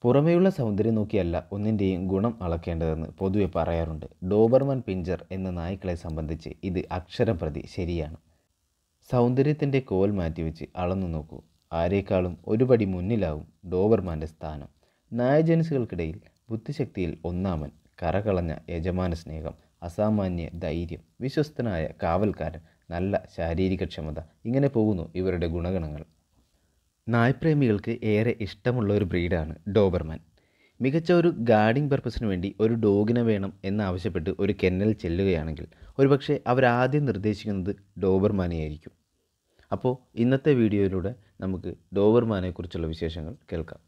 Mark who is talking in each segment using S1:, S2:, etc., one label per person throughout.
S1: പുറമേയുള്ള സൗന്ദര്യം നോക്കിയല്ല ഒന്നിൻ്റെയും ഗുണം അളക്കേണ്ടതെന്ന് പൊതുവെ പറയാറുണ്ട് ഡോബർമൻ പിഞ്ചർ എന്ന നായ്ക്കളെ സംബന്ധിച്ച് ഇത് അക്ഷരം പ്രതി ശരിയാണ് സൗന്ദര്യത്തിൻ്റെ കോൽ മാറ്റിവെച്ച് അളന്നു നോക്കൂ ആരേക്കാളും ഒരുപടി മുന്നിലാവും ഡോബർമാൻ്റെ സ്ഥാനം നായജൻസുകൾക്കിടയിൽ ബുദ്ധിശക്തിയിൽ ഒന്നാമൻ കറകളഞ്ഞ യജമാന സ്നേഹം അസാമാന്യ ധൈര്യം വിശ്വസ്തനായ കാവൽക്കാരൻ നല്ല ശാരീരികക്ഷമത ഇങ്ങനെ പോകുന്നു ഇവരുടെ ഗുണഗണങ്ങൾ നായ്പ്രേമികൾക്ക് ഏറെ ഇഷ്ടമുള്ള ഒരു ബ്രീഡാണ് ഡോബർമാൻ മികച്ച ഒരു ഗാർഡിംഗ് പർപ്പസിന് വേണ്ടി ഒരു ഡോഗിനെ വേണം എന്നാവശ്യപ്പെട്ട് ഒരു കെന്നൽ ചെല്ലുകയാണെങ്കിൽ ഒരുപക്ഷെ അവരാദ്യം നിർദ്ദേശിക്കുന്നത് ഡോബർമാനെയായിരിക്കും അപ്പോൾ ഇന്നത്തെ വീഡിയോയിലൂടെ നമുക്ക് ഡോബർമാനെക്കുറിച്ചുള്ള വിശേഷങ്ങൾ കേൾക്കാം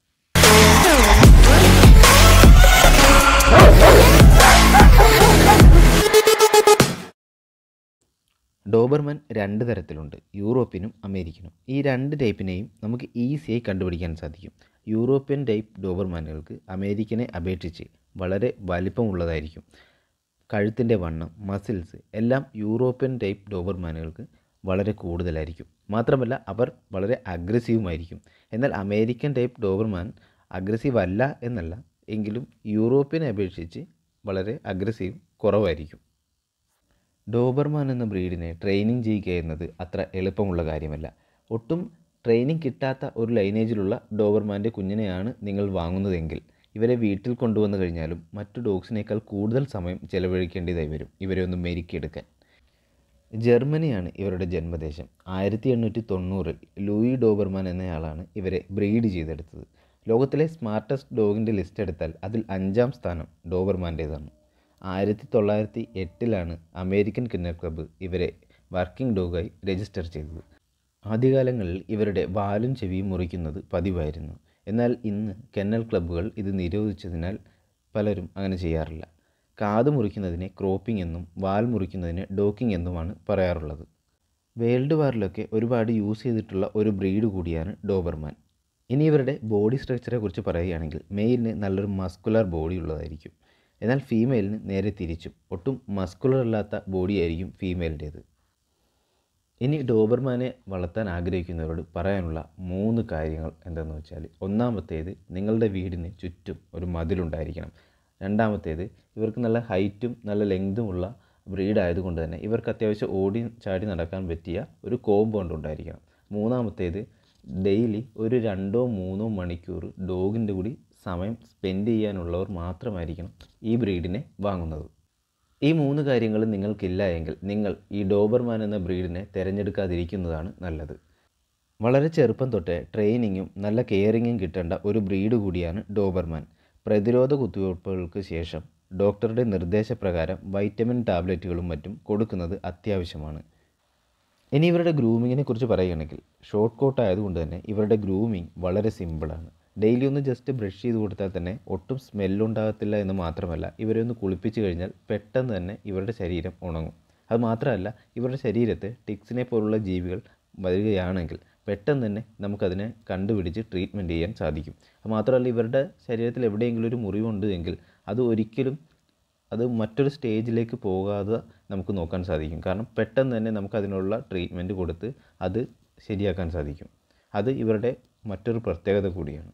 S1: ഡോബർമൻ രണ്ട് തരത്തിലുണ്ട് യൂറോപ്യനും അമേരിക്കനും ഈ രണ്ട് ടൈപ്പിനെയും നമുക്ക് ഈസിയായി കണ്ടുപിടിക്കാൻ സാധിക്കും യൂറോപ്യൻ ടൈപ്പ് ഡോബർമാനുകൾക്ക് അമേരിക്കനെ അപേക്ഷിച്ച് വളരെ വലിപ്പമുള്ളതായിരിക്കും കഴുത്തിൻ്റെ വണ്ണം മസിൽസ് എല്ലാം യൂറോപ്യൻ ടൈപ്പ് ഡോബർമാനുകൾക്ക് വളരെ കൂടുതലായിരിക്കും മാത്രമല്ല അവർ വളരെ അഗ്രസീവുമായിരിക്കും എന്നാൽ അമേരിക്കൻ ടൈപ്പ് ഡോബർമാൻ അഗ്രസീവ് അല്ല എന്നല്ല എങ്കിലും യൂറോപ്യനെ അപേക്ഷിച്ച് വളരെ അഗ്രസീവ് കുറവായിരിക്കും ഡോബർമാൻ എന്ന ബ്രീഡിനെ ട്രെയിനിങ് ചെയ്യുക എന്നത് അത്ര എളുപ്പമുള്ള കാര്യമല്ല ഒട്ടും ട്രെയിനിങ് കിട്ടാത്ത ഒരു ലൈനേജിലുള്ള ഡോബർമാൻ്റെ കുഞ്ഞിനെയാണ് നിങ്ങൾ വാങ്ങുന്നതെങ്കിൽ ഇവരെ വീട്ടിൽ കൊണ്ടുവന്നു കഴിഞ്ഞാലും മറ്റു ഡോഗ്സിനേക്കാൾ കൂടുതൽ സമയം ചെലവഴിക്കേണ്ടതായി വരും ഇവരെ ഒന്ന് മെരുക്കിയെടുക്കാൻ ജർമ്മനിയാണ് ഇവരുടെ ജന്മദേശം ആയിരത്തി എണ്ണൂറ്റി തൊണ്ണൂറിൽ ലൂയി ഡോബർമാൻ എന്നയാളാണ് ഇവരെ ബ്രീഡ് ചെയ്തെടുത്തത് ലോകത്തിലെ സ്മാർട്ടസ്റ്റ് ഡോഗിൻ്റെ ലിസ്റ്റ് എടുത്താൽ അതിൽ അഞ്ചാം സ്ഥാനം ഡോബർമാൻ്റേതാണ് ആയിരത്തി തൊള്ളായിരത്തി എട്ടിലാണ് അമേരിക്കൻ കിന്നർ ക്ലബ്ബ് ഇവരെ വർക്കിംഗ് ഡോഗായി രജിസ്റ്റർ ചെയ്തത് ആദ്യകാലങ്ങളിൽ ഇവരുടെ വാലും ചെവിയും മുറിക്കുന്നത് പതിവായിരുന്നു എന്നാൽ ഇന്ന് കെന്നൽ ക്ലബ്ബുകൾ ഇത് നിരോധിച്ചതിനാൽ പലരും അങ്ങനെ ചെയ്യാറില്ല കാത് മുറിക്കുന്നതിനെ ക്രോപ്പിംഗ് എന്നും വാൽ മുറിക്കുന്നതിനെ ഡോക്കിംഗ് എന്നുമാണ് പറയാറുള്ളത് വേൾഡ് വാറിലൊക്കെ ഒരുപാട് യൂസ് ചെയ്തിട്ടുള്ള ഒരു ബ്രീഡ് കൂടിയാണ് ഡോബർമാൻ ഇനി ഇവരുടെ ബോഡി സ്ട്രക്ചറെ കുറിച്ച് പറയുകയാണെങ്കിൽ മെയിലിന് നല്ലൊരു മസ്കുലർ ബോഡി ഉള്ളതായിരിക്കും എന്നാൽ ഫീമെയിലിന് നേരെ തിരിച്ചും ഒട്ടും മസ്കുലർ അല്ലാത്ത ബോഡിയായിരിക്കും ഫീമെയിലിൻ്റേത് ഇനി ഡോബർമാനെ വളർത്താൻ ആഗ്രഹിക്കുന്നവരോട് പറയാനുള്ള മൂന്ന് കാര്യങ്ങൾ എന്തെന്ന് വെച്ചാൽ ഒന്നാമത്തേത് നിങ്ങളുടെ വീടിന് ചുറ്റും ഒരു മതിലുണ്ടായിരിക്കണം രണ്ടാമത്തേത് ഇവർക്ക് നല്ല ഹൈറ്റും നല്ല ലെങ്തുമുള്ള ബ്രീഡ് ആയതുകൊണ്ട് തന്നെ ഇവർക്ക് അത്യാവശ്യം ഓടി ചാടി നടക്കാൻ പറ്റിയ ഒരു കോമ്പൗണ്ട് ഉണ്ടായിരിക്കണം മൂന്നാമത്തേത് ഡെയിലി ഒരു രണ്ടോ മൂന്നോ മണിക്കൂർ ഡോഗിൻ്റെ കൂടി സമയം സ്പെൻഡ് ചെയ്യാനുള്ളവർ മാത്രമായിരിക്കണം ഈ ബ്രീഡിനെ വാങ്ങുന്നത് ഈ മൂന്ന് കാര്യങ്ങൾ നിങ്ങൾക്കില്ല എങ്കിൽ നിങ്ങൾ ഈ ഡോബർമാൻ എന്ന ബ്രീഡിനെ തിരഞ്ഞെടുക്കാതിരിക്കുന്നതാണ് നല്ലത് വളരെ ചെറുപ്പം തൊട്ടേ ട്രെയിനിങ്ങും നല്ല കെയറിങ്ങും കിട്ടേണ്ട ഒരു ബ്രീഡ് കൂടിയാണ് ഡോബർമാൻ പ്രതിരോധ കുത്തിവയ്പ്പുകൾക്ക് ശേഷം ഡോക്ടറുടെ നിർദ്ദേശപ്രകാരം വൈറ്റമിൻ ടാബ്ലറ്റുകളും മറ്റും കൊടുക്കുന്നത് അത്യാവശ്യമാണ് ഇനി ഇവരുടെ ഗ്രൂമിങ്ങിനെ കുറിച്ച് പറയുകയാണെങ്കിൽ ഷോർട്ട് കോട്ട് ആയതുകൊണ്ട് തന്നെ ഇവരുടെ ഗ്രൂമിങ് വളരെ സിമ്പിളാണ് ഡെയിലി ഒന്ന് ജസ്റ്റ് ബ്രഷ് ചെയ്ത് കൊടുത്താൽ തന്നെ ഒട്ടും സ്മെല്ലുണ്ടാകത്തില്ല എന്ന് മാത്രമല്ല ഇവരെ ഒന്ന് കുളിപ്പിച്ച് കഴിഞ്ഞാൽ പെട്ടെന്ന് തന്നെ ഇവരുടെ ശരീരം ഉണങ്ങും അത് മാത്രമല്ല ഇവരുടെ ശരീരത്ത് ടിക്സിനെ പോലുള്ള ജീവികൾ വരികയാണെങ്കിൽ പെട്ടെന്ന് തന്നെ നമുക്കതിനെ കണ്ടുപിടിച്ച് ട്രീറ്റ്മെൻറ്റ് ചെയ്യാൻ സാധിക്കും അത് മാത്രമല്ല ഇവരുടെ ശരീരത്തിൽ എവിടെയെങ്കിലും ഒരു മുറിവുണ്ട് എങ്കിൽ അത് ഒരിക്കലും അത് മറ്റൊരു സ്റ്റേജിലേക്ക് പോകാതെ നമുക്ക് നോക്കാൻ സാധിക്കും കാരണം പെട്ടെന്ന് തന്നെ നമുക്ക് അതിനുള്ള ട്രീറ്റ്മെൻറ്റ് കൊടുത്ത് അത് ശരിയാക്കാൻ സാധിക്കും അത് ഇവരുടെ മറ്റൊരു പ്രത്യേകത കൂടിയാണ്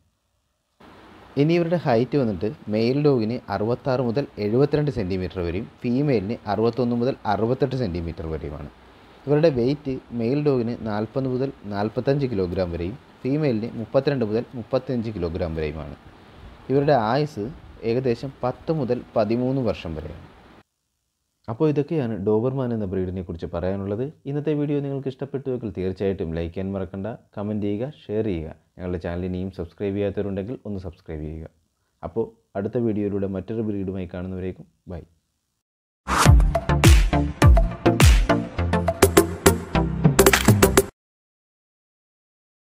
S1: ഇനി ഇവരുടെ ഹൈറ്റ് വന്നിട്ട് മെയിൽ ഡോഗിന് അറുപത്താറ് മുതൽ എഴുപത്തിരണ്ട് സെൻറ്റിമീറ്റർ വരെയും ഫീമെയിലിന് അറുപത്തൊന്ന് മുതൽ അറുപത്തെട്ട് സെൻറ്റിമീറ്റർ വരെയുമാണ് ഇവരുടെ വെയിറ്റ് മെയിൽ ഡോഗിന് നാൽപ്പത് മുതൽ നാൽപ്പത്തഞ്ച് കിലോഗ്രാം വരെയും ഫീമെയിലിന് മുപ്പത്തിരണ്ട് മുതൽ മുപ്പത്തഞ്ച് കിലോഗ്രാം വരെയുമാണ് ഇവരുടെ ആയുസ് ഏകദേശം പത്ത് മുതൽ പതിമൂന്ന് വർഷം വരെയാണ് അപ്പോൾ ഇതൊക്കെയാണ് ഡോബർമാൻ എന്ന ബ്രീഡിനെ കുറിച്ച് പറയാനുള്ളത് ഇന്നത്തെ വീഡിയോ നിങ്ങൾക്ക് ഇഷ്ടപ്പെട്ടുവെങ്കിൽ തീർച്ചയായിട്ടും ലൈക്ക് ചെയ്യാൻ മറക്കണ്ട കമൻറ്റ് ചെയ്യുക ഷെയർ ചെയ്യുക ഞങ്ങളുടെ ചാനൽ ഇനിയും സബ്സ്ക്രൈബ് ചെയ്യാത്തവരുണ്ടെങ്കിൽ ഒന്ന് സബ്സ്ക്രൈബ് ചെയ്യുക അപ്പോൾ അടുത്ത വീഡിയോയിലൂടെ മറ്റൊരു ബ്രീഡുമായി കാണുന്നവരേക്കും ബൈ